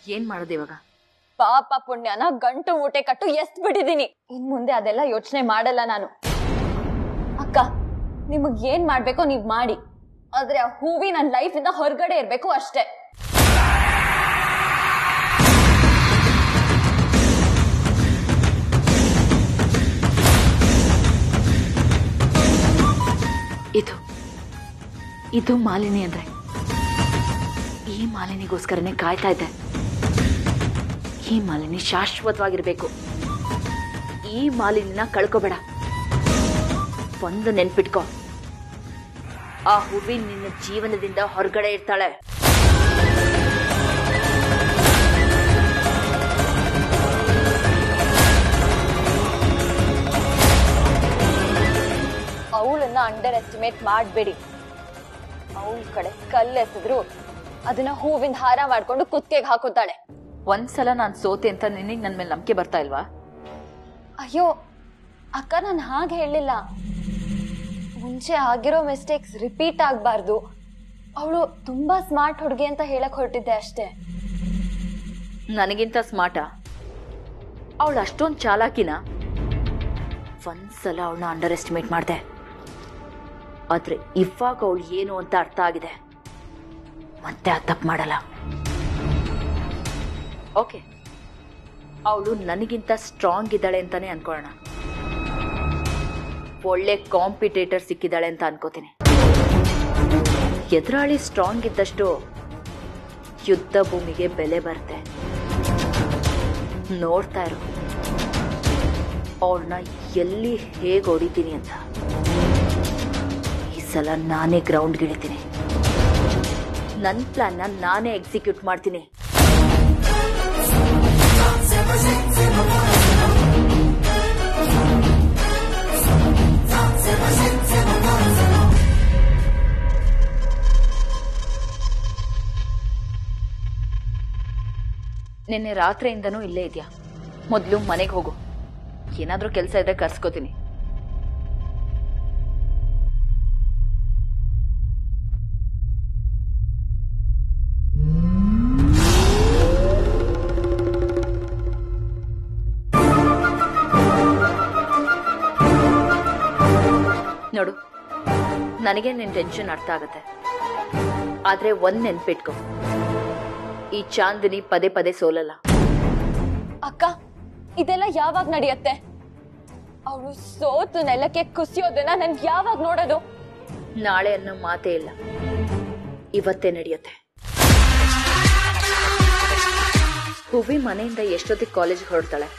ಏನ್ ಮಾಡೋದು ಇವಾಗ ಪಾಪ ಪುಣ್ಯನ ಗಂಟು ಮೂಟೆ ಕಟ್ಟು ಎಷ್ಟ್ ಬಿಟ್ಟಿದೀನಿ ಇನ್ ಮುಂದೆ ಅದೆಲ್ಲ ಯೋಚನೆ ಮಾಡಲ್ಲ ನಾನು ಅಕ್ಕ ನಿಮಗ್ ಏನ್ ಮಾಡ್ಬೇಕೋ ನೀವ್ ಮಾಡಿ ಆದ್ರೆ ಆ ಹೂವಿ ನನ್ನ ಲೈಫ್ ಇಂದ ಹೊರಗಡೆ ಇರ್ಬೇಕು ಅಷ್ಟೇ ಇದು ಇದು ಮಾಲಿನಿ ಅಂದ್ರೆ ಈ ಮಾಲಿನಿಗೋಸ್ಕರನೇ ಕಾಯ್ತಾ ಇದ್ದೆ ಈ ಮಾಲಿನಿ ಶಾಶ್ವತವಾಗಿರ್ಬೇಕು ಈ ಮಾಲಿನಿನ ಕಳ್ಕೊಬೇಡ ಒಂದು ನೆನ್ಪಿಟ್ಕೋ ಆ ಹೂವಿ ನಿನ್ನ ಜೀವನದಿಂದ ಹೊರಗಡೆ ಇರ್ತಾಳೆ ಅವಳನ್ನ ಅಂಡರ್ ಎಸ್ಟಿಮೇಟ್ ಮಾಡಬೇಡಿ ಅವಳ ಕಡೆ ಕಲ್ಲೆಸೆದ್ರು ಅದನ್ನ ಹೂವಿಂದ ಹಾರ ಮಾಡ್ಕೊಂಡು ಕುತ್ತಿಗೆಗೆ ಹಾಕೋತಾಳೆ ಒಂದ್ಸಲ ನಾನು ಸೋತೆ ಅಂತ ನಿನಗೆ ನನ್ನ ಮೇಲೆ ನಂಬಿಕೆ ಬರ್ತಾ ಇಲ್ವಾ ಅಯ್ಯೋ ಅಕ್ಕ ನಾನು ಹಾಗೆ ಹೇಳಿಲ್ಲ ಮುಂಚೆ ಆಗಿರೋ ಮಿಸ್ಟೇಕ್ಸ್ ರಿಪೀಟ್ ಆಗಬಾರ್ದು ಅವಳು ತುಂಬಾ ಸ್ಮಾರ್ಟ್ ಹುಡುಗಿ ಅಂತ ಹೇಳಕ್ ಹೊರಟಿದ್ದೆ ಅಷ್ಟೇ ನನಗಿಂತ ಸ್ಮಾರ್ಟ ಅವಳು ಅಷ್ಟೊಂದು ಚಾಲಾಕಿನ ಒಂದ್ಸಲ ಅವಳನ್ನ ಅಂಡರ್ ಎಸ್ಟಿಮೇಟ್ ಮಾಡಿದೆ ಆದ್ರೆ ಇವಾಗ ಅವಳು ಏನು ಅಂತ ಅರ್ಥ ಆಗಿದೆ ಮತ್ತೆ ಆ ತಪ್ಪು ಮಾಡಲ್ಲ ಓಕೆ ಅವಳು ನನಗಿಂತ ಸ್ಟ್ರಾಂಗ್ ಇದ್ದಾಳೆ ಅಂತಾನೆ ಅನ್ಕೊಳ್ಳೋಣ ಒಳ್ಳೆ ಕಾಂಪಿಟೇಟರ್ ಸಿಕ್ಕಿದ್ದಾಳೆ ಅಂತ ಅನ್ಕೋತೀನಿ ಎದುರಾಳಿ ಸ್ಟ್ರಾಂಗ್ ಇದ್ದಷ್ಟು ಯುದ್ಧ ಭೂಮಿಗೆ ಬೆಲೆ ಬರುತ್ತೆ ನೋಡ್ತಾ ಇರು ಅವಳನ್ನ ಎಲ್ಲಿ ಹೇಗೆ ಹೊಡಿತೀನಿ ಅಂತ ಈ ಸಲ ನಾನೇ ಗ್ರೌಂಡ್ಗೆ ಇಳಿತೀನಿ ನನ್ನ ಪ್ಲಾನ್ನ ನಾನೇ ಎಕ್ಸಿಕ್ಯೂಟ್ ಮಾಡ್ತೀನಿ ನಿನ್ನೆ ರಾತ್ರಿಯಿಂದನೂ ಇಲ್ಲೇ ಇದೆಯಾ ಮೊದಲು ಮನೆಗೆ ಹೋಗು ಏನಾದರೂ ಕೆಲಸ ಇದ್ರೆ ಕರ್ಸ್ಕೋತೀನಿ ನೋಡು ನನಗೆ ನಿನ್ನ ಟೆನ್ಷನ್ ಅರ್ಥ ಆಗತ್ತೆ ಆದ್ರೆ ಒಂದ್ ನೆನ್ಪಿಟ್ಕೊ ಈ ಚಾಂದಿನಿ ಪದೇ ಪದೇ ಸೋಲಲ್ಲ ಅಕ್ಕ ಇದೆಲ್ಲ ಯಾವಾಗ ನಡೆಯತ್ತೆ ಅವಳು ಸೋತು ನೆಲಕ್ಕೆ ಕುಸಿಯೋದನ್ನ ನನ್ಗೆ ಯಾವಾಗ ನೋಡೋದು ನಾಳೆ ಅನ್ನೋ ಮಾತೇ ಇಲ್ಲ ಇವತ್ತೇ ನಡೆಯುತ್ತೆ ಹೂವಿ ಮನೆಯಿಂದ ಎಷ್ಟೊತ್ತಿಗೆ ಕಾಲೇಜ್ಗೆ ಹೊರಡ್ತಾಳೆ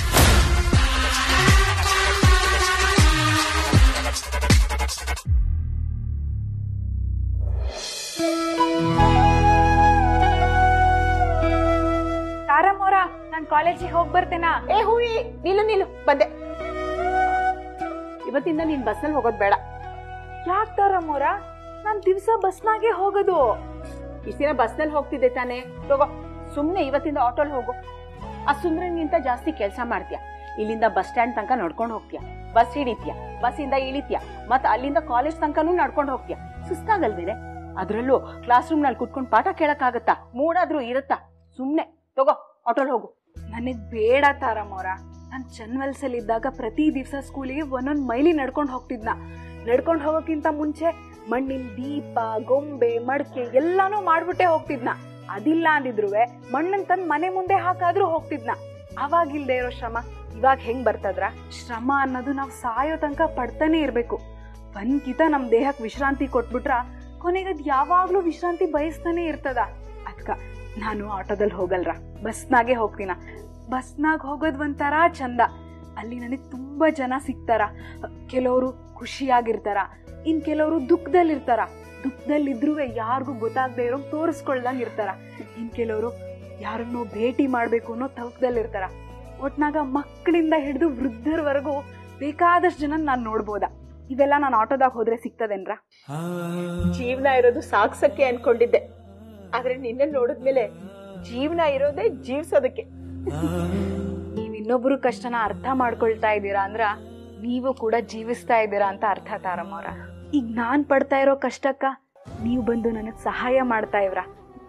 ತಾರಮ್ಮೋರ ನಾನ್ ಕಾಲೇಜಿಗೆ ಹೋಗ್ ಬರ್ತೇನಾ ಏ ಹೂವಿ ನಿಲ್ಲು ನಿಲ್ಲು ಬಂದೆ ಇವತ್ತಿಂದ ನೀನ್ ಬಸ್ನಲ್ಲಿ ಹೋಗೋದ್ ಬೇಡ ಯಾಕ್ ತಾರಮ್ಮೋರ ನಾನ್ ದಿವ್ಸ ಬಸ್ನಾಗೆ ಹೋಗೋದು ಇಷ್ಟ ದಿನ ಬಸ್ನಲ್ಲಿ ಹೋಗ್ತಿದ್ದೆ ತಾನೆ ತಗೋ ಸುಮ್ನೆ ಇವತ್ತಿಂದ ಆಟೋಲ್ ಹೋಗು ಆ ಸುಂದ್ರನ್ಗಿಂತ ಜಾಸ್ತಿ ಕೆಲಸ ಮಾಡ್ತೀಯ ಇಲ್ಲಿಂದ ಬಸ್ ಸ್ಟ್ಯಾಂಡ್ ತನಕ ನಡ್ಕೊಂಡು ಹೋಗ್ತೀಯ ಬಸ್ ಹಿಡಿತೀಯ ಬಸ್ಸಿಂದ ಇಳಿತೀಯ ಮತ್ತ ಅಲ್ಲಿಂದ ಕಾಲೇಜ್ ತನಕನೂ ನಡ್ಕೊಂಡು ಹೋಗ್ತೀಯ ಸುಸ್ತಾಗಲ್ದಿದೆ ಅದ್ರಲ್ಲೂ ಕ್ಲಾಸ್ ರೂಮ್ ನಲ್ಲಿ ಕುತ್ಕೊಂಡು ಪಾಠ ಕೇಳಕ್ಕಾಗತ್ತಾ ಮೂಡಾದ್ರೂ ಇರುತ್ತಾ ಸುಮ್ನೆ ತಗೋ ಆಟೋಲ್ ಹೋಗು ನನಗ್ ಬೇಡ ತಾರಮ್ಮೋರ ನಾನ್ ಚನ್ವಲ್ಸಲ್ ಇದ್ದಾಗ ಪ್ರತಿ ದಿವ್ಸ ಸ್ಕೂಲಿಗೆ ಒಂದೊಂದ್ ಮೈಲಿ ನಡ್ಕೊಂಡ್ ಹೋಗ್ತಿದ್ನ ನಡ್ಕೊಂಡ್ ಹೋಗೋಕ್ಕಿಂತ ಮುಂಚೆ ಮಣ್ಣಿನ ದೀಪ ಗೊಂಬೆ ಮಡಕೆ ಎಲ್ಲಾನು ಮಾಡ್ಬಿಟ್ಟೆ ಹೋಗ್ತಿದ್ನ ಅದಿಲ್ಲ ಅಂದಿದ್ರುವೆ ಮಣ್ಣನ್ ತಂದ್ ಮನೆ ಮುಂದೆ ಹಾಕಾದ್ರೂ ಹೋಗ್ತಿದ್ನ ಅವಾಗಿಲ್ದೇ ಇರೋ ಶ್ರಮ ಇವಾಗ ಹೆಂಗ್ ಬರ್ತದ್ರ ಶ್ರಮ ಅನ್ನೋದು ನಾವ್ ಸಾಯೋ ತನಕ ಪಡ್ತಾನೆ ಇರ್ಬೇಕು ಒಂದ್ಕಿತ ನಮ್ ದೇಹಕ್ ವಿಶ್ರಾಂತಿ ಕೊಟ್ಬಿಟ್ರ ಕೊನೆಗದ್ ಯಾವಾಗ್ಲೂ ವಿಶ್ರಾಂತಿ ಬಯಸ್ತಾನೆ ಇರ್ತದ ಅದ್ಕ ನಾನು ಆಟೋದಲ್ಲಿ ಹೋಗಲ್ರ ಬಸ್ನಾಗೆ ಹೋಗ್ತೀನ ಬಸ್ನಾಗ ಹೋಗೋದ್ ಒಂಥರ ಚಂದ ಅಲ್ಲಿ ನನಗೆ ತುಂಬಾ ಜನ ಸಿಗ್ತಾರ ಕೆಲವರು ಖುಷಿಯಾಗಿರ್ತಾರ ಇನ್ ಕೆಲವರು ದುಃಖದಲ್ಲಿರ್ತಾರ ದುಃಖದಲ್ಲಿದ್ರೂ ಯಾರಿಗೂ ಗೊತ್ತಾಗದೆ ಇರೋ ತೋರಿಸ್ಕೊಳ್ದಂಗ್ ಇರ್ತಾರ ಇನ್ ಕೆಲವರು ಯಾರನ್ನೋ ಭೇಟಿ ಮಾಡ್ಬೇಕು ಅನ್ನೋ ತವಕದಲ್ಲಿರ್ತಾರ ಒಟ್ನಾಗ ಮಕ್ಕಳಿಂದ ಹಿಡಿದು ವೃದ್ಧರವರೆಗೂ ಬೇಕಾದಷ್ಟು ಜನ ನಾನ್ ನೋಡ್ಬೋದ ಇವೆಲ್ಲ ನಾನು ಆಟೋದಾಗ ಹೋದ್ರೆ ಸಿಗ್ತದೇನ್ರ ಜೀವನ ಇರೋದು ಸಾಕ್ಸಕ್ಕೆ ಅನ್ಕೊಂಡಿದ್ದೆ ಆದ್ರೆ ನಿನ್ನ ನೋಡಿದ್ಮೇಲೆ ಜೀವನ ಇರೋದೇ ಜೀವ್ಸೋದಕ್ಕೆ ನೀವ್ ಇನ್ನೊಬ್ರು ಕಷ್ಟನ ಅರ್ಥ ಮಾಡ್ಕೊಳ್ತಾ ಇದ್ದೀರಾ ಅಂದ್ರ ನೀವು ಕೂಡ ಜೀವಿಸ್ತಾ ಇದ್ದೀರಾ ಅಂತ ಅರ್ಥ ತಾರಮ್ಮವ್ರ ಈಗ ನಾನ್ ಪಡ್ತಾ ಇರೋ ಕಷ್ಟಕ್ಕ ನೀವು ಬಂದು ನನಗ್ ಸಹಾಯ ಮಾಡ್ತಾ ಇವ್ರ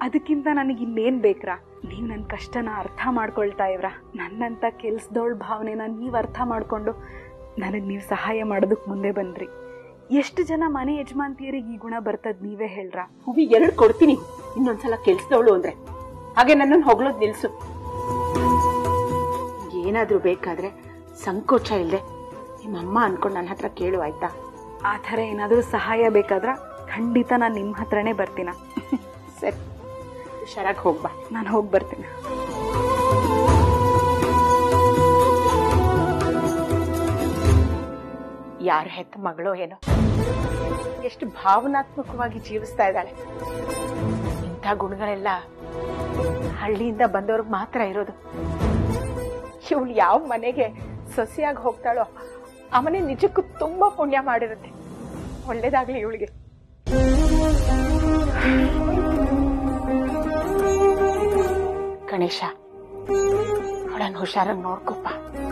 ಅದಕ್ಕಿಂತ ನನಗೆ ಇನ್ನೇನ್ ಬೇಕ್ರಾ ನೀವ್ ನನ್ನ ಕಷ್ಟನ ಅರ್ಥ ಮಾಡ್ಕೊಳ್ತಾ ಇವ್ರ ನನ್ನಂತ ಕೆಲ್ಸದೋಳ್ ಭಾವನೆನ ನೀವ್ ಅರ್ಥ ಮಾಡ್ಕೊಂಡು ನನಗ್ ನೀವು ಸಹಾಯ ಮಾಡೋದಕ್ ಮುಂದೆ ಬಂದ್ರಿ ಎಷ್ಟು ಜನ ಮನೆ ಯಜಮಾನ್ತಿಯರಿಗೆ ಈ ಗುಣ ಬರ್ತದ್ ನೀವೇ ಹೇಳ್ರ ಹೂವಿ ಎರಡು ಕೊಡ್ತೀನಿ ಇನ್ನೊಂದ್ಸಲ ಕೆಲ್ಸದವಳು ಅಂದ್ರೆ ಹಾಗೆ ನನ್ನನ್ನು ಹೊಗಳೋದ್ ನಿಲ್ಸು ಏನಾದ್ರೂ ಬೇಕಾದ್ರೆ ಸಂಕೋಚ ಇಲ್ಲದೆ ನಿಮ್ಮಮ್ಮ ಅನ್ಕೊಂಡು ನನ್ನ ಹತ್ರ ಕೇಳು ಆಯ್ತಾ ಆ ಥರ ಏನಾದರೂ ಸಹಾಯ ಬೇಕಾದ್ರ ಖಂಡಿತ ನಾನು ನಿಮ್ಮ ಹತ್ರನೇ ಬರ್ತೀನ ಸರಿ ಹುಷಾರಾಗಿ ಹೋಗ್ಬಾ ನಾನು ಹೋಗಿ ಬರ್ತೀನಿ ಯಾರ ಹೆತ್ತ ಮಗಳೋ ಏನೋ ಎಷ್ಟು ಭಾವನಾತ್ಮಕವಾಗಿ ಜೀವಿಸ್ತಾ ಇದ್ದಾಳೆ ಇಂಥ ಗುಣಗಳೆಲ್ಲ ಹಳ್ಳಿಯಿಂದ ಬಂದವ್ರಿಗೆ ಮಾತ್ರ ಇರೋದು ಇವಳು ಯಾವ ಮನೆಗೆ ಸೊಸೆಯಾಗಿ ಹೋಗ್ತಾಳೋ ಆ ಮನೆ ನಿಜಕ್ಕೂ ತುಂಬಾ ಪುಣ್ಯ ಮಾಡಿರುತ್ತೆ ಒಳ್ಳೇದಾಗ್ಲಿ ಇವಳಿಗೆ ಗಣೇಶ ಅವಳನ್ನು ಹುಷಾರಾಗಿ ನೋಡ್ಕೊಪ್ಪ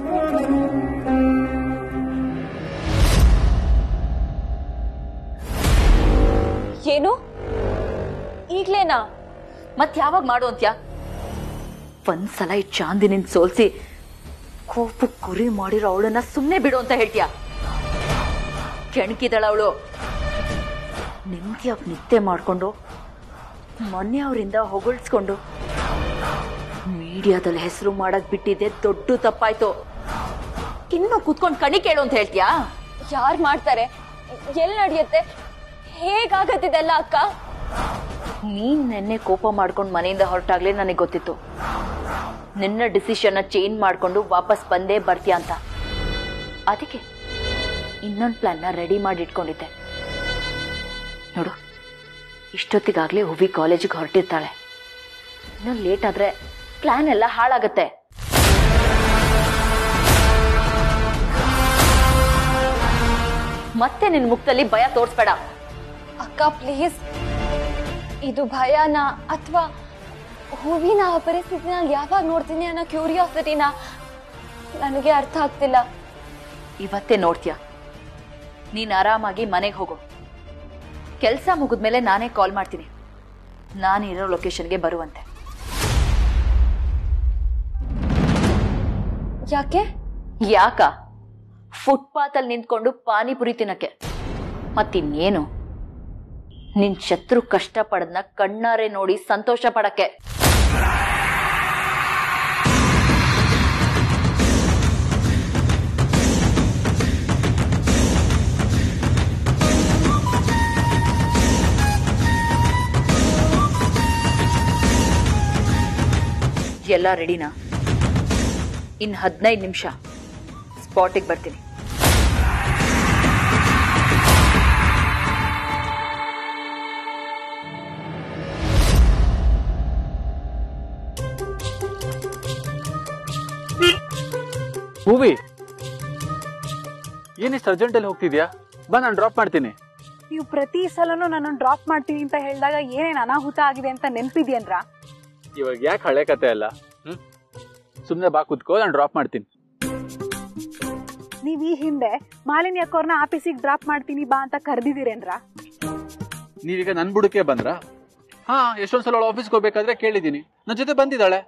ಏನು ಈಗ್ಲೇನಾ ಮತ್ ಯಾವಾಗ ಮಾಡು ಅಂತ್ಯಾ ಒಂದ್ಸಲ ಈ ಚಾಂದಿನಿನ್ ಸೋಲ್ಸಿ ಕೋಪ ಕುರಿ ಮಾಡಿರೋ ಅವಳನ್ನ ಸುಮ್ನೆ ಬಿಡು ಅಂತ ಹೇಳ್ತೀಯ ಕೆಣಕಿದಳ ಅವಳು ನೆಮ್ಮದಿಯಾಗಿ ನಿದ್ದೆ ಮಾಡ್ಕೊಂಡು ಮೊನ್ನೆ ಅವರಿಂದ ಹೊಗಳ್ಸ್ಕೊಂಡು ಮೀಡಿಯಾದಲ್ಲಿ ಹೆಸರು ಮಾಡಕ್ ಬಿಟ್ಟಿದ್ದೆ ದೊಡ್ಡ ತಪ್ಪಾಯ್ತು ಇನ್ನು ಕೂತ್ಕೊಂಡು ಕಣಿ ಕೇಳು ಅಂತ ಹೇಳ್ತೀಯಾ ಯಾರ್ ಮಾಡ್ತಾರೆ ಎಲ್ ನಡೆಯುತ್ತೆ ಹೇಗಾಗತ್ತಿದೆಲ್ಲ ಅಕ್ಕ ನೀನ್ ನೆನ್ನೆ ಕೋಪ ಮಾಡ್ಕೊಂಡು ಮನೆಯಿಂದ ಹೊರಟಾಗ್ಲೇ ನನಗೆ ಗೊತ್ತಿತ್ತು ನಿನ್ನ ಡಿಸಿಷನ್ನ ಚೇಂಜ್ ಮಾಡ್ಕೊಂಡು ವಾಪಸ್ ಬಂದೇ ಬರ್ತೀಯ ಅಂತ ಅದಕ್ಕೆ ಇನ್ನೊಂದು ಪ್ಲಾನ್ನ ರೆಡಿ ಮಾಡಿ ಇಟ್ಕೊಂಡಿದ್ದೆ ನೋಡು ಇಷ್ಟೊತ್ತಿಗಾಗ್ಲೇ ಹುವಿ ಕಾಲೇಜಿಗೆ ಹೊರಟಿರ್ತಾಳೆ ಇನ್ನೊಂದು ಲೇಟ್ ಆದ್ರೆ ಪ್ಲಾನ್ ಎಲ್ಲ ಹಾಳಾಗತ್ತೆ ಮತ್ತೆ ನಿನ್ ಮುಖದಲ್ಲಿ ಭಯ ತೋರಿಸ್ಬೇಡ ಅಕ್ಕ ಪ್ಲೀಸ್ ಇದು ಭಯನ ಅಥವಾ ಹೂವಿನ ಆ ಪರಿಸ್ಥಿತಿನ ಯಾವಾಗ ನೋಡ್ತೀನಿ ಅನ್ನೋ ಕ್ಯೂರಿಯಾಸಿಟಿನ ನನಗೆ ಅರ್ಥ ಆಗ್ತಿಲ್ಲ ಇವತ್ತೇ ನೋಡ್ತೀಯ ನೀನ್ ಆರಾಮಾಗಿ ಮನೆಗೆ ಹೋಗು ಕೆಲಸ ಮುಗಿದ್ಮೇಲೆ ನಾನೇ ಕಾಲ್ ಮಾಡ್ತೀನಿ ನಾನಿರೋ ಲೊಕೇಶನ್ಗೆ ಬರುವಂತೆ ಯಾಕೆ ಯಾಕ ಫುಟ್ಪಾತ್ ಅಲ್ಲಿ ನಿಂತ್ಕೊಂಡು ಪಾನಿಪುರಿ ತಿನ್ನಕ್ಕೆ ಮತ್ತಿನ್ನೇನು ನಿನ್ ಶತ್ರು ಕಷ್ಟ ಪಡದ್ನ ಕಣ್ಣಾರೆ ನೋಡಿ ಸಂತೋಷ ಪಡಕ್ಕೆ ಎಲ್ಲ ರೆಡಿನಾ ಇನ್ ಹದಿನೈದು ನಿಮಿಷ ಸ್ಪಾಟಿಗೆ ಬರ್ತೀನಿ ಹೂವಿ ಏನಿಷ್ಟು ಅರ್ಜೆಂಟಲ್ಲಿ ಹೋಗ್ತಿದ್ಯಾ ಬಾ ನಾನು ಡ್ರಾಪ್ ಮಾಡ್ತೀನಿ ನೀವು ಪ್ರತಿ ಸಲನೂ ನನ್ನನ್ನು ಡ್ರಾಪ್ ಮಾಡ್ತೀನಿ ಅಂತ ಹೇಳಿದಾಗ ಏನೇನು ಅನಾಹುತ ಆಗಿದೆ ಅಂತ ನೆನಪಿದ್ಯೇನ್ರ ಇವಾಗ ಯಾಕೆ ಹಳೆ ಕತೆ ಅಲ್ಲ ಹ್ಮ್ ಸುಮ್ಮನೆ ಬಾ ಕುತ್ಕೋ ನಾನು ಡ್ರಾಪ್ ಮಾಡ್ತೀನಿ ನೀವು ಈ ಹಿಂದೆ ಮಾಲಿನ್ಯ ಅಕ್ಕವ್ರನ್ನ ಆಫೀಸಿಗೆ ಡ್ರಾಪ್ ಮಾಡ್ತೀನಿ ಬಾ ಅಂತ ಕರೆದಿದ್ದೀರೇನ್ರ ನೀವೀಗ ನನ್ ಬುಡಕ್ಕೆ ಬಂದ್ರಾ ಹಾ ಎಷ್ಟೊಂದ್ ಸಲ ಆಫೀಸ್ಗೆ ಹೋಗ್ಬೇಕಾದ್ರೆ ಕೇಳಿದೀನಿ ನನ್ನ ಜೊತೆ ಬಂದಿದ್ದಾಳೆ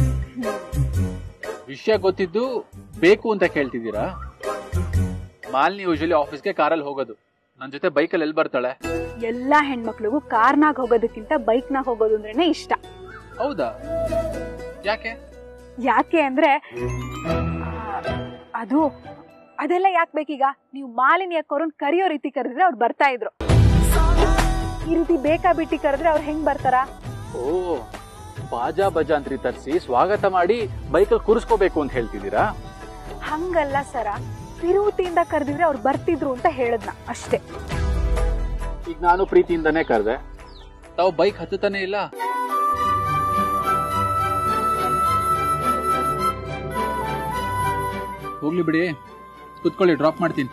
ವಿಷಯ ಗೊತ್ತಿದ್ದು ಬೇಕು ಅಂತ ಕೇಳ್ತಿದ್ದೀರಾ ಮಾಲಿನಿ ಯೂಶಲಿ ಆಫೀಸ್ಗೆ ಕಾರಲ್ಲಿ ಹೋಗೋದು ನನ್ನ ಜೊತೆ ಬೈಕಲ್ಲಿ ಎಲ್ಲಿ ಬರ್ತಾಳೆ ಎಲ್ಲಾ ಹೆಣ್ಮಕ್ಳಿಗೂ ಕಾರ್ನಾಗ ಹೋಗೋದಕ್ಕಿಂತ ಬೈಕ್ನಾಗ ಹೋಗೋದು ಅಂದ್ರೇನೆ ಇಷ್ಟ ಹೌದಾ ಯಾಕೆ ಯಾಕೆ ಅಂದ್ರೆ ಆ, ಅದು ಅದೆಲ್ಲ ಯಾಕೆ ಬೇಕೀಗ ನೀವು ಮಾಲಿನ್ಯ ಅಕ್ಕವ್ರನ್ನ ಕರೆಯೋ ರೀತಿ ಕರೆದಿದ್ರೆ ಅವ್ರು ಬರ್ತಾ ಇದ್ರು ಈ ರೀತಿ ಬೇಕಾ ಬಿಟ್ಟಿ ಕರೆದ್ರೆ ಅವ್ರು ಹೆಂಗ್ ಬರ್ತಾರ ಓ ಬಾಜಾ ಬಜಾಂತ್ರಿ ತರಿಸಿ ಸ್ವಾಗತ ಮಾಡಿ ಬೈಕಲ್ಲಿ ಕೂರಿಸ್ಕೋಬೇಕು ಅಂತ ಹೇಳ್ತಿದ್ದೀರಾ ಹಂಗಲ್ಲ ಸರ ತಿರುವುತಿಯಿಂದ ಕರೆದಿದ್ರೆ ಅವ್ರು ಬರ್ತಿದ್ರು ಅಂತ ಹೇಳದ್ನ ಅಷ್ಟೇ ಈಗ ನಾನು ಪ್ರೀತಿಯಿಂದನೇ ಕರೆದೆ ತಾವು ಬೈಕ್ ಹತ್ತುತ್ತಾನೆ ಇಲ್ಲ ಹೋಗ್ಲಿ ಬಿಡಿ ಕುತ್ಕೊಳ್ಳಿ ಡ್ರಾಪ್ ಮಾಡ್ತೀನಿ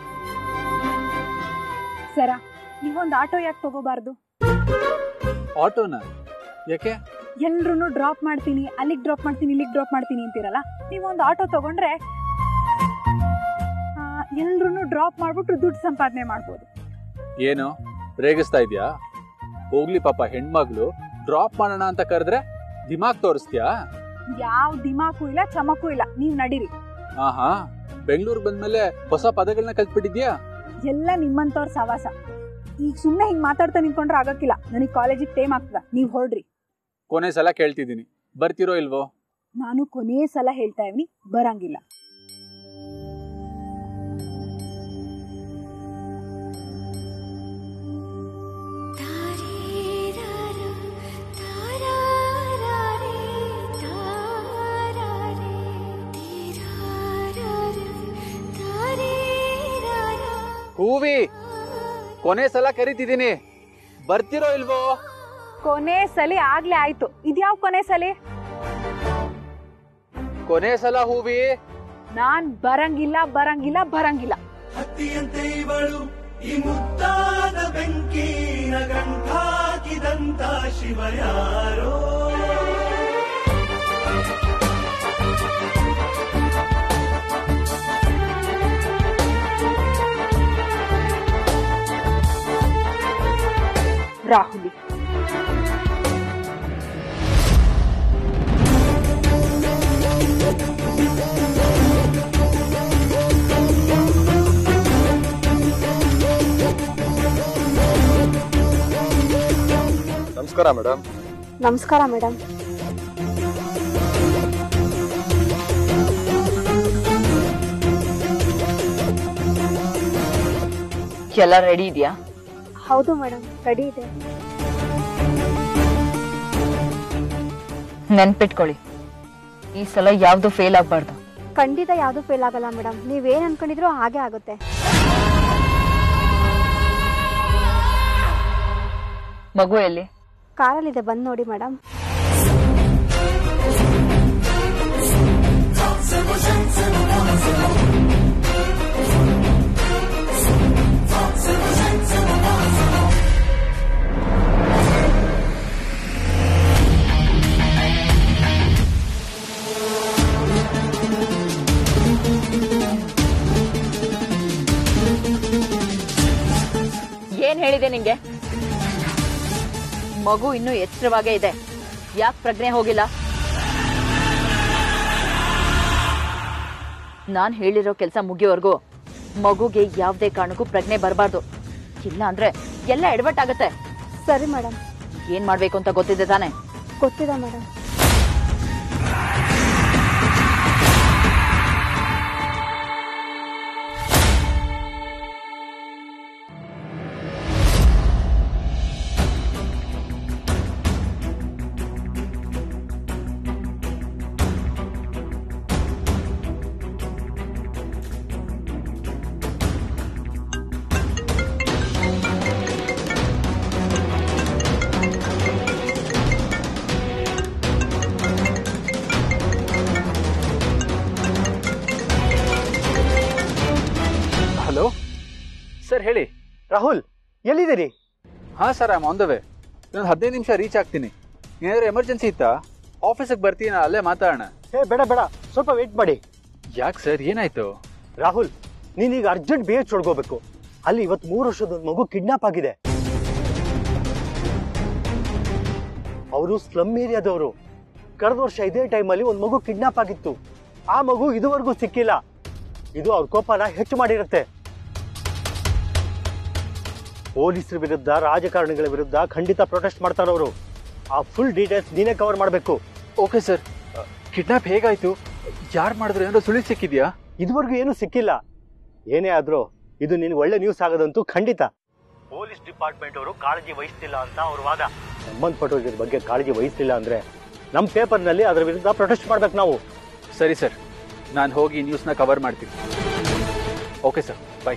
ಸರ ನೀವೊಂದು ಆಟೋ ಯಾಕೆ ತಗೋಬಾರ್ದು ಆಟೋನ ಯಾಕೆ ಎಲ್ರು ಡ್ರಾಪ್ ಮಾಡ್ತೀನಿ ಅಲ್ಲಿಗೆ ಡ್ರಾಪ್ ಮಾಡ್ತೀನಿ ಇಲ್ಲಿಗೆ ಡ್ರಾಪ್ ಮಾಡ್ತೀನಿ ಅಂತೀರಲ್ಲ ನೀವೊಂದು ಆಟೋ ತಗೊಂಡ್ರೆ ಎಲ್ರು ಡ್ರಾಪ್ ಮಾಡ್ಬಿಟ್ಟು ದುಡ್ಡು ಸಂಪಾದನೆ ಮಾಡ್ಬೋದು ಏನು ರೇಗಿಸ್ತಾ ಇದ್ಯಾ ಹೋಗ್ಲಿ ಪಾಪ ಹೆಣ್ಮಗ್ಳು ಡ್ರಾಪ್ ಮಾಡೋಣ ಅಂತ ಕರೆದ್ರೆ ದಿಮಾಗ್ ತೋರಿಸ್ತೀಯಾ ಯಾವ ದಿಮಾಕು ಇಲ್ಲ ಚಮಕು ಇಲ್ಲ ನೀವ್ ನಡೀರಿ ಆಹಾ ಬೆಂಗಳೂರು ಬಂದ್ಮೇಲೆ ಹೊಸ ಪದಗಳನ್ನ ಕಲ್ತ್ಬಿಟ್ಟಿದ್ಯಾ ಎಲ್ಲ ನಿಮ್ಮಂತವ್ರ ಸವಾಸ ಈಗ ಸುಮ್ನೆ ಹಿಂಗ್ ಮಾತಾಡ್ತಾ ನಿಂತ್ಕೊಂಡ್ರೆ ಆಗಕ್ಕಿಲ್ಲ ನನಗ್ ಕಾಲೇಜಿಗೆ ಟೈಮ್ ಆಗ್ತದ ನೀವ್ ಹೊರಡ್ರಿ ಕೊನೆ ಸಲ ಕೇಳ್ತಿದ್ದೀನಿ ಬರ್ತಿರೋ ಇಲ್ವೋ ನಾನು ಕೊನೇ ಸಲ ಹೇಳ್ತಾ ಇವ್ನಿ ಬರಂಗಿಲ್ಲ ಹೂವಿ ಕೊನೆ ಸಲ ಕರಿತಿದ್ದೀನಿ ಬರ್ತಿರೋ ಇಲ್ವೋ ಕೊನೆ ಸಲಿ ಆಗ್ಲೇ ಆಯ್ತು ಇದ್ಯಾವ್ ಕೊನೆ ಸಲಿ ಕೊನೆ ಸಲ ಹೂವಿ ನಾನ್ ಬರಂಗಿಲ್ಲ ಬರಂಗಿಲ್ಲ ಬರಂಗಿಲ್ಲ ಹತ್ತಿಯಂತೆ ಇವಳು ಈ ಮುದ್ದಾದ ಬೆಂಕಿನ ಗಂಟಾಕಿದಂತ ಶಿವ ಯಾರೋ ರಾಹುಲಿ ನಮಸ್ಕಾರ ಮೇಡಮ್ ನಮಸ್ಕಾರ ಮೇಡಮ್ ಎಲ್ಲ ರೆಡಿ ಇದೆಯಾ ಹೌದು ಮೇಡಮ್ ರೆಡಿ ಇದೆ ನೆನ್ಪಿಟ್ಕೊಳ್ಳಿ ಈ ಸಲ ಯಾವ್ದು ಫೇಲ್ ಆಗ್ಬಾರ್ದು ಖಂಡಿತ ಯಾವುದು ಫೇಲ್ ಆಗಲ್ಲ ಮೇಡಮ್ ನೀವೇನ್ ಅನ್ಕೊಂಡಿದ್ರು ಹಾಗೆ ಆಗುತ್ತೆ ಮಗು ಎಲ್ಲಿ ಕಾರಲ್ಲಿದೆ ಬಂದ್ ನೋಡಿ ಮೇಡಮ್ ಏನ್ ಹೇಳಿದೆ ನಿಂಗೆ ಮಗು ಇನ್ನೂ ಎಚ್ಚರವಾಗೇ ಇದೆ ಯಾಕೆ ಪ್ರಜ್ಞೆ ಹೋಗಿಲ್ಲ ನಾನ್ ಹೇಳಿರೋ ಕೆಲಸ ಮುಗಿಯೋವರೆಗೂ ಮಗುಗೆ ಯಾವ್ದೇ ಕಾರಣಕ್ಕೂ ಪ್ರಜ್ಞೆ ಬರಬಾರ್ದು ಇಲ್ಲ ಅಂದ್ರೆ ಎಲ್ಲ ಎಡವಟ್ಟಾಗತ್ತೆ ಸರಿ ಮೇಡಮ್ ಏನ್ ಮಾಡ್ಬೇಕು ಅಂತ ಗೊತ್ತಿದೆ ತಾನೆ ಗೊತ್ತಿದೆ ಮೇಡಮ್ ಹಲೋ ಸರ್ ಹೇಳಿ ರಾಹುಲ್ ಎಲ್ಲಿದ್ದೀರಿ ಹಾ sir am on the way ಇನ್ನೊಂದು ಹದಿನೈದು ನಿಮಿಷ ರೀಚ್ ಆಗ್ತೀನಿ ಏನಾದ್ರು ಎಮರ್ಜೆನ್ಸಿ ಇತ್ತಾ ಆಫೀಸಿಗೆ ಬರ್ತೀನಿ ಅಲ್ಲೇ ಮಾತಾಡೋಣ ಏ ಬೇಡ ಬೇಡ ಸ್ವಲ್ಪ ವೇಟ್ ಮಾಡಿ ಯಾಕೆ ಸರ್ ಏನಾಯ್ತು ರಾಹುಲ್ ನೀನೀಗ ಅರ್ಜೆಂಟ್ ಬೇಗ ಚೊಡ್ಕೋಬೇಕು ಅಲ್ಲಿ ಇವತ್ತು ಮೂರು ವರ್ಷದ ಒಂದ್ ಮಗು ಕಿಡ್ನಾಪ್ ಆಗಿದೆ ಅವರು ಸ್ಲಮ್ ಏರಿಯಾದವರು ಕಳೆದ ವರ್ಷ ಇದೇ ಟೈಮಲ್ಲಿ ಒಂದು ಮಗು ಕಿಡ್ನಾಪ್ ಆಗಿತ್ತು ಆ ಮಗು ಇದುವರೆಗೂ ಸಿಕ್ಕಿಲ್ಲ ಇದು ಅವ್ರ ಕೋಪನ ಹೆಚ್ಚು ಮಾಡಿರುತ್ತೆ ಪೊಲೀಸರ ವಿರುದ್ಧ ರಾಜಕಾರಣಿಗಳ ವಿರುದ್ಧ ಖಂಡಿತ ಪ್ರೊಟೆಸ್ಟ್ ಮಾಡ್ತಾರವರು ಆ ಫುಲ್ ಡೀಟೇಲ್ಸ್ ನೀನೇ ಕವರ್ ಮಾಡಬೇಕು ಓಕೆ ಸರ್ ಕಿಡ್ನಾಪ್ ಹೇಗಾಯ್ತು ಯಾರು ಮಾಡಿದ್ರು ಏನಾದ್ರು ಸುಳಿ ಸಿಕ್ಕಿದ್ಯಾ ಇದುವರೆಗೂ ಏನು ಸಿಕ್ಕಿಲ್ಲ ಏನೇ ಆದ್ರೂ ಇದು ನಿನ್ಗೆ ಒಳ್ಳೆ ನ್ಯೂಸ್ ಆಗೋದಂತೂ ಖಂಡಿತ ಪೊಲೀಸ್ ಡಿಪಾರ್ಟ್ಮೆಂಟ್ ಅವರು ಕಾಳಜಿ ವಹಿಸ್ತಿಲ್ಲ ಅಂತ ಅವ್ರ ವಾದ ಸಂಬಂಧಪಟ್ಟವ್ರ ಇದ್ರ ಬಗ್ಗೆ ಕಾಳಜಿ ವಹಿಸ್ತಿಲ್ಲ ಅಂದ್ರೆ ನಮ್ಮ ಪೇಪರ್ನಲ್ಲಿ ಅದರ ವಿರುದ್ಧ ಪ್ರೊಟೆಸ್ಟ್ ಮಾಡ್ಬೇಕು ನಾವು ಸರಿ ಸರ್ ನಾನು ಹೋಗಿ ನ್ಯೂಸ್ನ ಕವರ್ ಮಾಡ್ತೀನಿ ಓಕೆ ಸರ್ ಬಾಯ್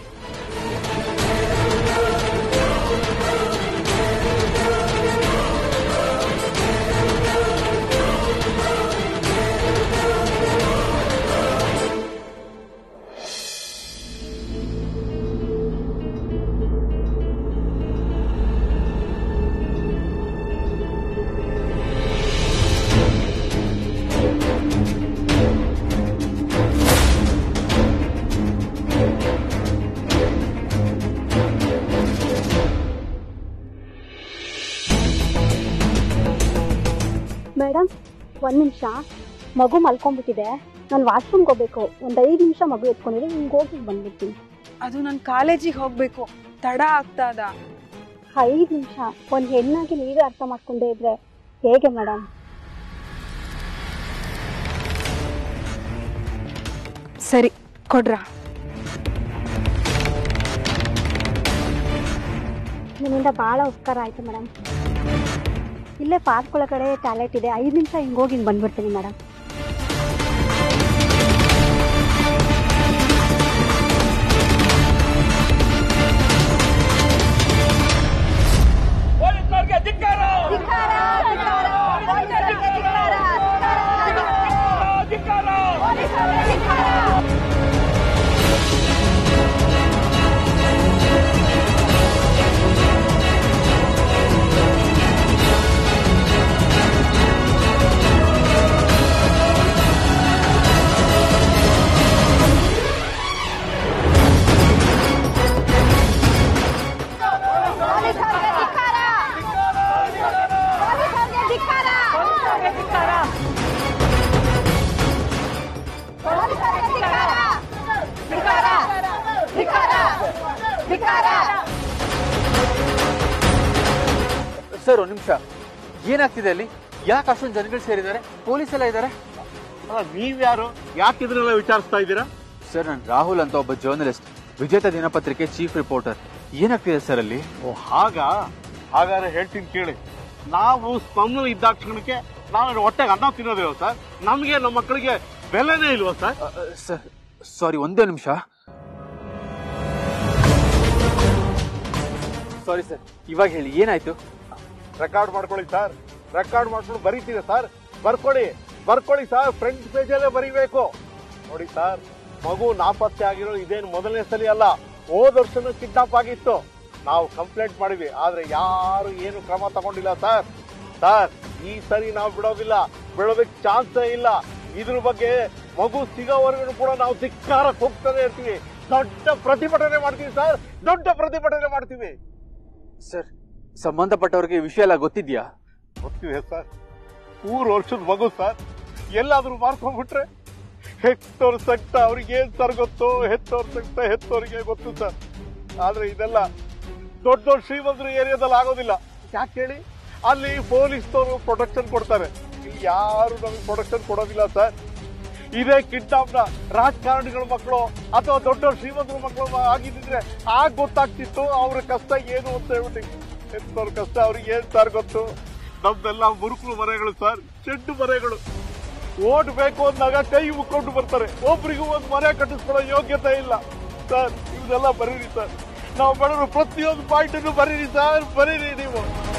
ಮೇಡಮ್ ಒಂದು ನಿಮಿಷ ಮಗು ಮಲ್ಕೊಂಡ್ಬಿಟ್ಟಿದೆ ನಾನು ವಾಶ್ರೂಮ್ಗೆ ಹೋಗ್ಬೇಕು ಒಂದು ಐದು ನಿಮಿಷ ಮಗು ಎತ್ಕೊಂಡಿದ್ರೆ ನಿಮ್ಗೆ ಹೋಗಿ ಬಂದ್ಬಿಡ್ತೀನಿ ಅದು ನಾನು ಕಾಲೇಜಿಗೆ ಹೋಗ್ಬೇಕು ತಡ ಆಗ್ತಾ ಅದ ಐದು ನಿಮಿಷ ಒಂದು ಹೆಣ್ಣಾಗಿ ನೀವೇ ಅರ್ಥ ಮಾಡ್ಕೊಂಡೇ ಇದ್ರೆ ಹೇಗೆ ಮೇಡಮ್ ಸರಿ ಕೊಡ್ರಾ ನಿಮ್ಮಿಂದ ಭಾಳ ಉಪಕಾರ ಆಯಿತು ಮೇಡಮ್ ಇಲ್ಲೇ ಪಾರ್ಕ್ ಒಳಗಡೆ ಟಾಯ್ಲೆಟ್ ಇದೆ ಐದು ನಿಮಿಷ ಹಿಂಗೆ ಹೋಗಿ ಹಿಂಗೆ ಬಂದ್ಬಿಡ್ತೀನಿ ಮೇಡಮ್ ಸರ್ ಒಂದು ನಿಮಿಷ ಏನಾಗ್ತಿದೆ ಅಲ್ಲಿ ಯಾಕೆ ಅಷ್ಟೊಂದು ಜನಗಳು ಸೇರಿದ್ದಾರೆ ಪೊಲೀಸ್ ಎಲ್ಲ ಇದ್ದಾರೆ ನೀವ್ಯಾರು ಯಾಕೆ ಇದನ್ನೆಲ್ಲ ವಿಚಾರಿಸ್ತಾ ಇದ್ದೀರಾ ಸರ್ ನಾನು ರಾಹುಲ್ ಅಂತ ಒಬ್ಬ ಜರ್ನಲಿಸ್ಟ್ ವಿಜೇತ ದಿನಪತ್ರಿಕೆ ಚೀಫ್ ರಿಪೋರ್ಟರ್ ಏನಾಗ್ತಿದೆ ಸರ್ ಅಲ್ಲಿ ಓ ಹಾಗ ಹಾಗಾದ್ರೆ ಹೇಳ್ತೀನಿ ಕೇಳಿ ನಾವು ಸ್ಪಮ್ನಲ್ಲಿ ಇದ್ದ ಕ್ಷಣಕ್ಕೆ ನಾವು ಹೊಟ್ಟೆಗೆ ಅನ್ನ ತಿನ್ನೋದಿಲ್ವ ಸರ್ ನಮಗೆ ನಮ್ಮ ಮಕ್ಕಳಿಗೆ ಬೆಲೆನೇ ಇಲ್ವಾ ಸರ್ ಅ, ಅ, ಸರ್ ಸಾರಿ ಒಂದೇ ನಿಮಿಷ ಸಾರಿ ಸರ್ ಇವಾಗ ಹೇಳಿ ಏನಾಯ್ತು ರೆಕಾರ್ಡ್ ಮಾಡ್ಕೊಳ್ಳಿ ಸರ್ ರೆಕಾರ್ಡ್ ಮಾಡ್ಕೊಂಡು ಬರೀತೀವಿ ಸರ್ ಬರ್ಕೊಳ್ಳಿ ಬರ್ಕೊಳ್ಳಿ ಸರ್ ಫ್ರಂಟ್ ಪೇಜಲ್ಲೇ ಬರೀಬೇಕು ನೋಡಿ ಸರ್ ಮಗು ನಾಪತ್ತೆ ಆಗಿರೋ ಇದೇನು ಮೊದಲನೇ ಸಲ ಅಲ್ಲ ಹೋದ ವರ್ಷನೂ ಕಿಡ್ನಾಪ್ ಆಗಿತ್ತು ನಾವು ಕಂಪ್ಲೇಂಟ್ ಮಾಡಿದ್ವಿ ಆದ್ರೆ ಯಾರು ಏನು ಕ್ರಮ ತಗೊಂಡಿಲ್ಲ ಸರ್ ಸರ್ ಈ ಸರಿ ನಾವು ಬಿಡೋದಿಲ್ಲ ಬಿಡೋದಕ್ಕೆ ಚಾನ್ಸೇ ಇಲ್ಲ ಇದ್ರ ಬಗ್ಗೆ ಮಗು ಸಿಗೋವರೆಗೂ ಕೂಡ ನಾವು ಧಿಕ್ಕಾರಕ್ಕೆ ಹೋಗ್ತಾನೆ ಇರ್ತೀವಿ ದೊಡ್ಡ ಪ್ರತಿಭಟನೆ ಮಾಡ್ತೀವಿ ಸರ್ ದೊಡ್ಡ ಪ್ರತಿಭಟನೆ ಮಾಡ್ತೀವಿ ಸರ್ ಸಂಬಂಧಪಟ್ಟವ್ರಿಗೆ ಈ ವಿಷಯ ಎಲ್ಲ ಗೊತ್ತಿದ್ಯಾ ಗೊತ್ತಿದೆ ಸರ್ ಮೂರು ವರ್ಷದ ಮಗು ಸರ್ ಎಲ್ಲಾದ್ರೂ ಮಾರ್ಕೊಂಡ್ಬಿಟ್ರೆ ಹೆತ್ತೋರ್ ಸಕ್ತ ಅವ್ರಿಗೆ ಏನ್ ಸರ್ ಗೊತ್ತು ಹೆತ್ತೋರ್ ಸಕ್ತ ಹೆತ್ತೋರಿಗೆ ಗೊತ್ತು ಸರ್ ಆದ್ರೆ ಇದೆಲ್ಲ ದೊಡ್ಡ ದೊಡ್ಡ ಶ್ರೀಮಂತರ ಏರಿಯಾದಲ್ಲಿ ಆಗೋದಿಲ್ಲ ಯಾಕೆ ಹೇಳಿ ಅಲ್ಲಿ ಪೊಲೀಸ್ನವರು ಪ್ರೊಟೆಕ್ಷನ್ ಕೊಡ್ತಾರೆ ಇಲ್ಲಿ ಯಾರು ನಮಗೆ ಪ್ರೊಟೆಕ್ಷನ್ ಕೊಡೋದಿಲ್ಲ ಸರ್ ಇದೇ ಕಿಡ್ನಾಪ್ನ ರಾಜಕಾರಣಿಗಳ ಮಕ್ಕಳು ಅಥವಾ ದೊಡ್ಡ ದೊಡ್ಡ ಶ್ರೀಮಂತರ ಮಕ್ಕಳು ಆಗಿದ್ದಿದ್ರೆ ಆಗ ಗೊತ್ತಾಗ್ತಿತ್ತು ಅವ್ರ ಕಷ್ಟ ಏನು ಅಂತ ಹೇಳ್ಬಿಟ್ಟು ಹೆತ್ತೋರ್ ಕಷ್ಟ ಅವ್ರಿಗೆ ಏನ್ ಸರ್ ಗೊತ್ತು ನಮ್ದೆಲ್ಲ ಮುರುಕಲು ಮನೆಗಳು ಸರ್ ಚೆಂಡು ಮನೆಗಳು ಓಟ್ ಬೇಕು ಅಂದಾಗ ಕೈ ಮುಕ್ಕೊಂಡು ಬರ್ತಾರೆ ಒಬ್ರಿಗೂ ಒಂದು ಮನೆ ಕಟ್ಟಿಸ್ಕೊಳ್ಳೋ ಯೋಗ್ಯತೆ ಇಲ್ಲ ಸರ್ ಇವನ್ನೆಲ್ಲ ಬರೀರಿ ಸರ್ ನಾವು ಬಡವರು ಪ್ರತಿಯೊಂದು ಪಾಯಿಂಟ್ ಅನ್ನು ಬರೀರಿ ಸರ್ ಬರೀರಿ ನೀವು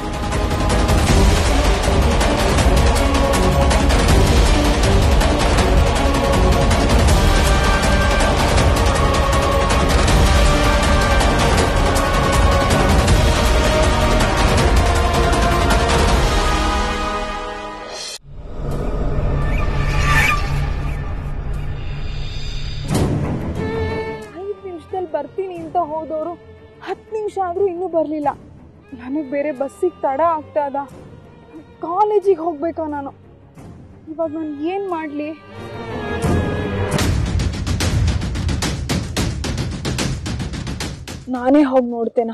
ಐದು ನಿಮಿಷದಲ್ಲಿ ಬರ್ತೀನಿ ಅಂತ ಹೋದವರು ಹತ್ತು ನಿಮಿಷ ಆದರೂ ಇನ್ನೂ ಬರಲಿಲ್ಲ ನನಗೆ ಬೇರೆ ಬಸ್ಸಿಗೆ ತಡ ಆಗ್ತಾ ಅದ ಕಾಲೇಜಿಗೆ ಹೋಗ್ಬೇಕಾ ನಾನು ಇವಾಗ ನಾನು ಏನು ಮಾಡಲಿ ನಾನೇ ಹೋಗಿ ನೋಡ್ತೇನ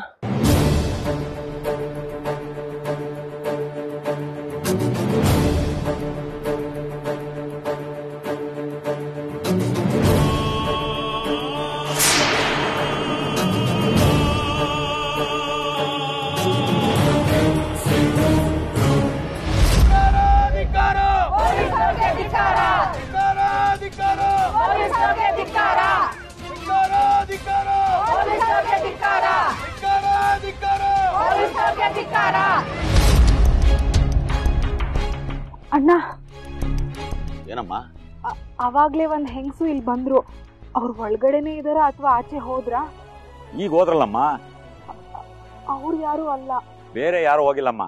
ಅಣ್ಣ ಏನಮ್ಮ ಅ- ಅವಾಗ್ಲೇ ಒಂದ್ ಹೆಂಗಸು ಇಲ್ಲಿ ಬಂದ್ರು ಅವ್ರು ಒಳಗಡೆನೆ ಇದಾರ ಅಥವಾ ಆಚೆ ಹೋದ್ರ ಈಗ ಹೋದ್ರಲ್ಲಮ್ಮ ಅವ್ರು ಯಾರು ಅಲ್ಲ ಬೇರೆ ಯಾರು ಹೋಗಿಲ್ಲಮ್ಮ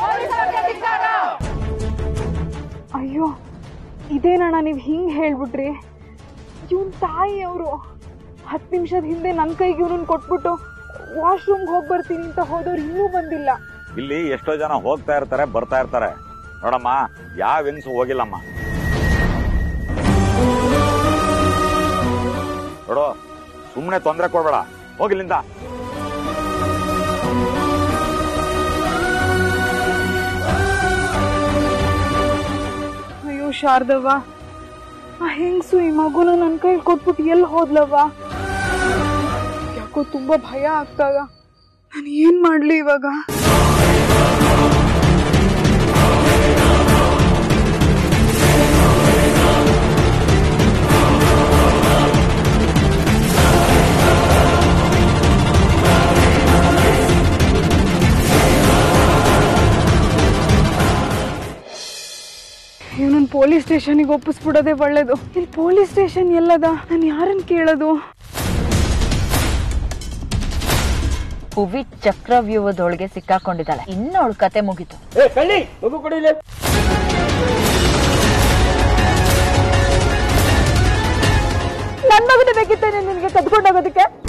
ಅಯ್ಯೋ ಇದೇನಣ್ಣ ನೀವು ಹಿಂಗೆ ಹೇಳ್ಬಿಟ್ರಿ ಇವನ್ ತಾಯಿ ಅವರು ಹತ್ತು ನಿಮಿಷದ ಹಿಂದೆ ನನ್ನ ಕೈಗೆ ಇವ್ರನ್ನ ಕೊಟ್ಬಿಟ್ಟು ವಾಶ್ರೂಮ್ಗೆ ಹೋಗಿ ಬರ್ತೀನಿ ಅಂತ ಹೋದವ್ರು ಇನ್ನೂ ಬಂದಿಲ್ಲ ಇಲ್ಲಿ ಎಷ್ಟೋ ಜನ ಹೋಗ್ತಾ ಇರ್ತಾರೆ ಬರ್ತಾ ಇರ್ತಾರೆ ನೋಡಮ್ಮ ಯಾವ ಹೆಂಗ್ಸು ಹೋಗಿಲ್ಲಮ್ಮ ನೋಡು ಸುಮ್ಮನೆ ತೊಂದರೆ ಕೊಡ್ಬೇಡ ಹೋಗಿಲ್ಲಿಂದ ಅಯ್ಯೋ ಶಾರದವ್ವ ಆ ಹೆಂಗ್ಸು ಈ ಮಗುನ ನನ್ನ ಕೈಲಿ ಕೊಟ್ಬಿಟ್ಟು ಎಲ್ಲಿ ಹೋದ್ಲವ್ವ ಯಾಕೋ ತುಂಬಾ ಭಯ ಆಗ್ತಾಗ ನಾನು ಏನ್ ಮಾಡ್ಲಿ ಇವಾಗ ಇವನನ್ನ ಪೊಲೀಸ್ ಸ್ಟೇಷನಿಗೆ ಒಪ್ಪಿಸ್ಬಿಡೋದೇ ಒಳ್ಳೇದು ಇಲ್ಲಿ ಪೊಲೀಸ್ ಸ್ಟೇಷನ್ ಎಲ್ಲದ ನಾನು ಯಾರನ್ನ ಕೇಳೋದು ಹುವಿ ಚಕ್ರವ್ಯೂಹದೊಳಗೆ ಸಿಕ್ಕಾಕೊಂಡಿದ್ದಾಳೆ ಇನ್ನವಳ ಕತೆ ಮುಗೀತು ನನ್ನ ಮಗನ ಬೇಕಿತ್ತೇನೆ ನಿನಗೆ ಕದ್ಕೊಂಡೋಗೋದಕ್ಕೆ